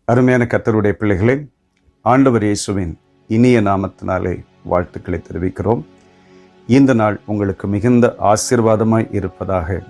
அருமையான கத்தருடைய பிள்ளைகளே ஆண்டவர் இயேசுவின் இனிய நாமத்தினாலே வாழ்த்துக்களை தெரிவிக்கிறோம் இந்த நாள் உங்களுக்கு மிகுந்த ஆசீர்வாதமாய் இருப்பதாக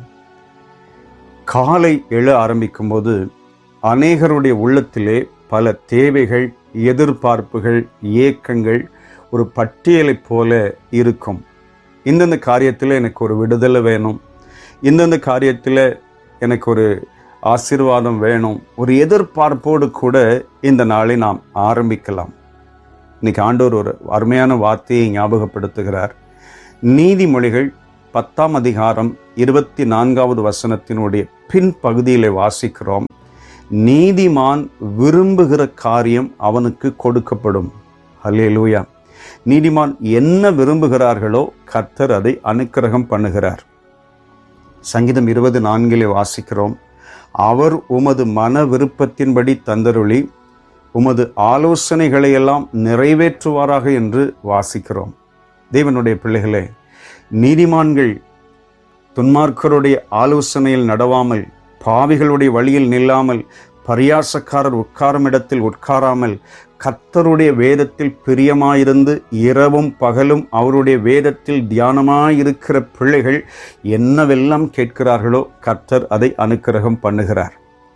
காலை எழ ஆரம்பிக்கும் போது அநேகருடைய உள்ளத்திலே பல தேவைகள் எதிர்பார்ப்புகள் ஏக்கங்கள் ஒரு பட்டியலைப் போல இருக்கும் இந்தந்த காரியத்தில் எனக்கு ஒரு விடுதலை வேணும் இந்தந்த காரியத்தில் எனக்கு ஒரு ஆசீர்வாதம் வேணும் ஒரு எதிர்பார்ப்போடு கூட இந்த நாளை நாம் ஆரம்பிக்கலாம் இன்னைக்கு ஆண்டவர் ஒரு அருமையான வார்த்தையை ஞாபகப்படுத்துகிறார் நீதிமொழிகள் பத்தாம் அதிகாரம் இருபத்தி நான்காவது வசனத்தினுடைய பின்பகுதியில் வாசிக்கிறோம் நீதிமான் விரும்புகிற காரியம் அவனுக்கு கொடுக்கப்படும் ஹல்லேலூயா நீதிமான் என்ன விரும்புகிறார்களோ கர்த்தர் அதை அனுக்கிரகம் பண்ணுகிறார் சங்கீதம் இருபது நான்கிலே வாசிக்கிறோம் அவர் உமது மன விருப்பத்தின்படி தந்தருளி உமது ஆலோசனைகளையெல்லாம் நிறைவேற்றுவாராக என்று வாசிக்கிறோம் தேவனுடைய பிள்ளைகளே நீதிமான்கள் துன்மார்க்கருடைய ஆலோசனையில் நடவாமல் பாவிகளுடைய வழியில் நில்லாமல் பரியாசக்காரர் உட்காரும் இடத்தில் உட்காராமல் கத்தருடைய வேதத்தில் பிரியமாயிருந்து இரவும் பகலும் அவருடைய வேதத்தில் தியானமாயிருக்கிற பிள்ளைகள் என்னவெல்லாம் கேட்கிறார்களோ கர்த்தர் அதை அனுக்கிரகம் பண்ணுகிறார்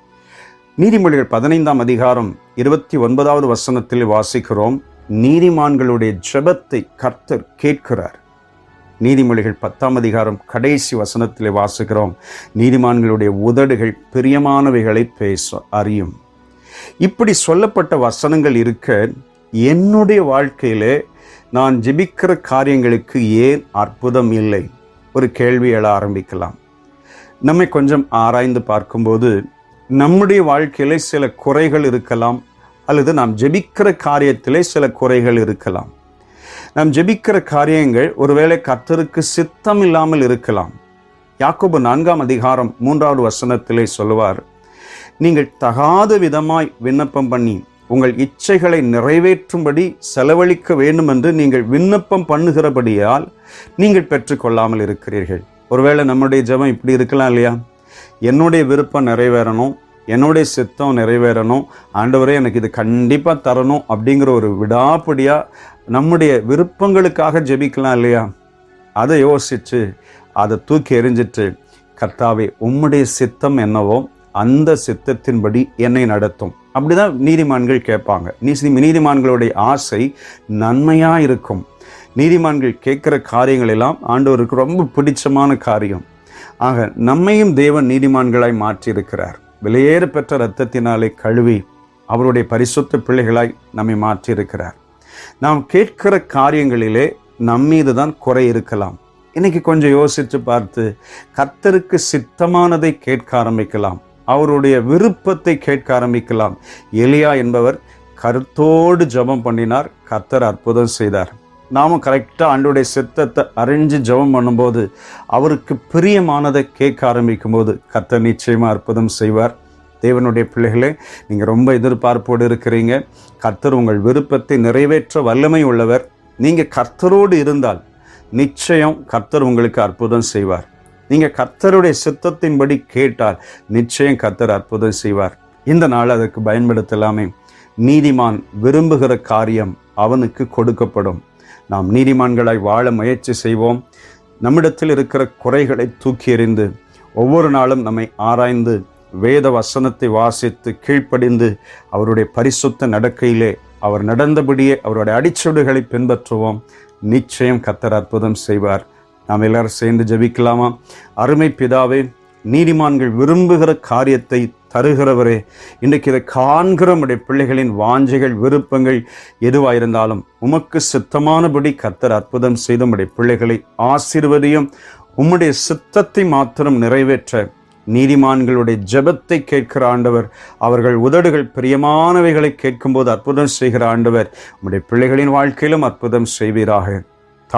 நீதிமொழிகள் பதினைந்தாம் அதிகாரம் இருபத்தி ஒன்பதாவது வசனத்தில் வாசிக்கிறோம் நீதிமான்களுடைய ஜெபத்தை கர்த்தர் கேட்கிறார் நீதிமொழிகள் பத்தாம் அதிகாரம் கடைசி வசனத்திலே வாசிக்கிறோம் நீதிமான்களுடைய உதடுகள் பிரியமானவைகளை பேச அறியும் இப்படி சொல்லப்பட்ட வசனங்கள் இருக்க என்னுடைய வாழ்க்கையிலே நான் ஜெபிக்கிற காரியங்களுக்கு ஏன் அற்புதம் இல்லை ஒரு கேள்வி எழ ஆரம்பிக்கலாம் நம்மை கொஞ்சம் ஆராய்ந்து பார்க்கும்போது நம்முடைய வாழ்க்கையிலே சில குறைகள் இருக்கலாம் அல்லது நாம் ஜெபிக்கிற காரியத்திலே சில குறைகள் இருக்கலாம் நாம் ஜெபிக்கிற காரியங்கள் ஒருவேளை கர்த்தருக்கு சித்தம் இல்லாமல் இருக்கலாம் யாக்கோபு நான்காம் அதிகாரம் மூன்றாவது வசனத்திலே சொல்லுவார் நீங்கள் தகாத விதமாய் விண்ணப்பம் பண்ணி உங்கள் இச்சைகளை நிறைவேற்றும்படி செலவழிக்க வேண்டும் என்று நீங்கள் விண்ணப்பம் பண்ணுகிறபடியால் நீங்கள் பெற்றுக்கொள்ளாமல் இருக்கிறீர்கள் ஒருவேளை நம்முடைய ஜெபம் இப்படி இருக்கலாம் இல்லையா என்னுடைய விருப்பம் நிறைவேறணும் என்னுடைய சித்தம் நிறைவேறணும் ஆண்டவரே எனக்கு இது கண்டிப்பாக தரணும் அப்படிங்கிற ஒரு விடாப்பிடியாக நம்முடைய விருப்பங்களுக்காக ஜெபிக்கலாம் இல்லையா அதை யோசிச்சு அதை தூக்கி எறிஞ்சிட்டு கர்த்தாவே உம்முடைய சித்தம் என்னவோ அந்த சித்தத்தின்படி என்னை நடத்தும் அப்படிதான் நீதிமான்கள் கேட்பாங்க நீ நீதிமான்களுடைய ஆசை நன்மையா இருக்கும் நீதிமான்கள் கேட்கிற காரியங்கள் எல்லாம் ஆண்டவருக்கு ரொம்ப பிடிச்சமான காரியம் ஆக நம்மையும் தேவன் நீதிமான்களாய் மாற்றியிருக்கிறார் வெளியேற பெற்ற இரத்தத்தினாலே கழுவி அவருடைய பரிசுத்த பிள்ளைகளாய் நம்மை மாற்றியிருக்கிறார் நாம் கேட்கிற காரியங்களிலே நம்மீது தான் குறை இருக்கலாம் இன்னைக்கு கொஞ்சம் யோசித்து பார்த்து கர்த்தருக்கு சித்தமானதை கேட்க ஆரம்பிக்கலாம் அவருடைய விருப்பத்தை கேட்க ஆரம்பிக்கலாம் எலியா என்பவர் கருத்தோடு ஜெபம் பண்ணினார் கர்த்தர் அற்புதம் செய்தார் நாமும் கரெக்டாக ஆண்டுடைய சித்தத்தை அறிஞ்சு ஜெபம் பண்ணும்போது அவருக்கு பிரியமானதை கேட்க ஆரம்பிக்கும் போது கர்த்தர் நிச்சயமாக அற்புதம் செய்வார் தேவனுடைய பிள்ளைகளே நீங்கள் ரொம்ப எதிர்பார்ப்போடு இருக்கிறீங்க கர்த்தர் உங்கள் விருப்பத்தை நிறைவேற்ற வல்லமை உள்ளவர் நீங்கள் கர்த்தரோடு இருந்தால் நிச்சயம் கர்த்தர் உங்களுக்கு அற்புதம் செய்வார் நீங்கள் கர்த்தருடைய சித்தத்தின்படி கேட்டால் நிச்சயம் கர்த்தர் அற்புதம் செய்வார் இந்த நாள் அதற்கு பயன்படுத்தலாமே நீதிமான் விரும்புகிற காரியம் அவனுக்கு கொடுக்கப்படும் நாம் நீதிமான்களாய் வாழ முயற்சி செய்வோம் நம்மிடத்தில் இருக்கிற குறைகளை தூக்கி எறிந்து ஒவ்வொரு நாளும் நம்மை ஆராய்ந்து வேத வசனத்தை வாசித்து கீழ்ப்படிந்து அவருடைய பரிசுத்த நடக்கையிலே அவர் நடந்தபடியே அவருடைய அடிச்சுடுகளை பின்பற்றுவோம் நிச்சயம் கத்தர் அற்புதம் செய்வார் நாம் எல்லாரும் சேர்ந்து ஜெபிக்கலாமா அருமை பிதாவே நீதிமான்கள் விரும்புகிற காரியத்தை தருகிறவரே இன்றைக்கு இதை காண்கிற உடைய பிள்ளைகளின் வாஞ்சைகள் விருப்பங்கள் எதுவாயிருந்தாலும் உமக்கு சித்தமானபடி கத்தர் அற்புதம் செய்து உடைய பிள்ளைகளை ஆசீர்வதியும் உம்முடைய சித்தத்தை மாத்திரம் நிறைவேற்ற நீதிமான்களுடைய ஜெபத்தை கேட்கிற ஆண்டவர் அவர்கள் உதடுகள் பிரியமானவைகளை கேட்கும்போது அற்புதம் செய்கிற ஆண்டவர் உம்முடைய பிள்ளைகளின் வாழ்க்கையிலும் அற்புதம் செய்வீராக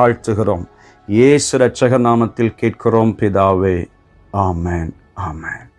தாழ்த்துகிறோம் இயேசு ரட்சக நாமத்தில் கேட்கிறோம் பிதாவே ஆமேன் ஆமேன்